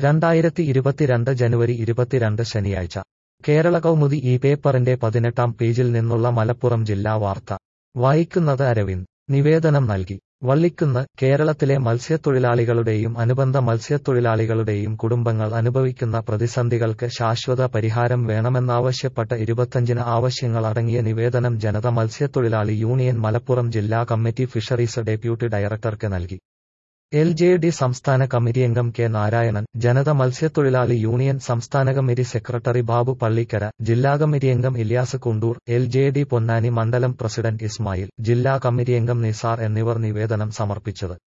രണ്ടായിരത്തി ഇരുപത്തിരണ്ട് ജനുവരി ഇരുപത്തിരണ്ട് ശനിയാഴ്ച കേരള കൗമുദി ഈ പേപ്പറിന്റെ പതിനെട്ടാം പേജിൽ നിന്നുള്ള മലപ്പുറം ജില്ലാ വാർത്ത വായിക്കുന്നത് അരവിന്ദ് നിവേദനം നൽകി വള്ളിക്കുന്ന് കേരളത്തിലെ മത്സ്യത്തൊഴിലാളികളുടെയും അനുബന്ധ മത്സ്യത്തൊഴിലാളികളുടെയും കുടുംബങ്ങൾ അനുഭവിക്കുന്ന പ്രതിസന്ധികൾക്ക് ശാശ്വത പരിഹാരം വേണമെന്നാവശ്യപ്പെട്ട ഇരുപത്തഞ്ചിന് ആവശ്യങ്ങൾ അടങ്ങിയ നിവേദനം ജനത മത്സ്യത്തൊഴിലാളി യൂണിയൻ മലപ്പുറം ജില്ലാ കമ്മിറ്റി ഫിഷറീസ് ഡെപ്യൂട്ടി ഡയറക്ടർക്ക് നൽകി എൽ ജെ ഡി സംസ്ഥാന കമ്മിറ്റിയംഗം കെ നാരായണൻ ജനത മത്സ്യത്തൊഴിലാളി യൂണിയൻ സംസ്ഥാന കമ്മിറ്റി സെക്രട്ടറി ബാബു പള്ളിക്കര ജില്ലാ കമ്മിറ്റിയംഗം Ilyas Kundoor L J D Ponnani മണ്ഡലം പ്രസിഡന്റ് ഇസ്മായിൽ ജില്ലാ കമ്മിറ്റിയംഗം നിസാർ എന്നിവർ നിവേദനം സമർപ്പിച്ചത്